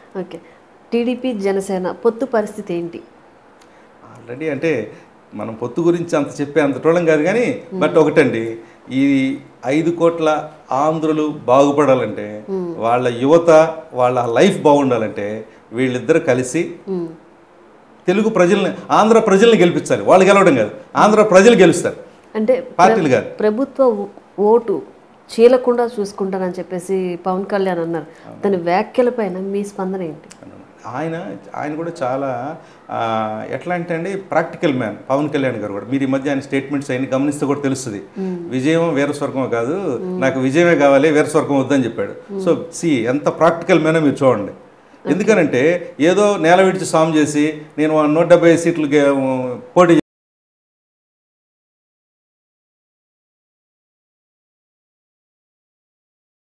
Okay TDP Janasena పొత్తు పరిస్థితి ఏంటి ఆల్రెడీ అంటే మనం పొత్తు గురించి అంత చెప్పే అంత టోళం కాదు కానీ బట్ ఒకటండి ఈ ఐదు కోట్ల ఆంధ్రులు బాగుపడాలంటే వాళ్ళ యువత వాళ్ళ లైఫ్ బాగుండాలంటే వీళ్ళిద్దరు కలిసి ఉమ్. తెలుగు ప్రజల్ని ఆంధ్ర ప్రజల్ని గెలిపించాలి వాళ్ళు గెలవడం కాదు ఆంధ్ర ప్రజలు గెలుస్తారు అంటే పార్టీలు కాదు ప్రభుత్వ ఓ- ఓటు చీలకుండా చూసుకుంటానని చెప్పేసి పవన్ కళ్యాణ్ అన్నారు దాని వ్యాఖ్యలపైన మీ స్పందన ఏంటి ఆయన ఆయన కూడా చాలా ఆ, ఎట్లా అంటే అండి ప్రాక్టికల్ మ్యాన్ పవన్ కళ్యాణ్ గారు కూడా మీరు ఈ మధ్య ఆయన స్టేట్మెంట్స్ అయిన గమనిస్తే కూడా తెలుస్తుంది విజయం వీర స్వర్గం కాదు నాకు విజయమే కావాలి వీర స్వర్గం వద్దని చెప్పాడు సో సి ఎంత ప్రాక్టికల్ మ్యానో మీరు చూడండి ఎందుకనంటే ఏదో నేల విడిచి సాము చేసి నేను నూట డెబ్బై సీట్లు గే- పోటీ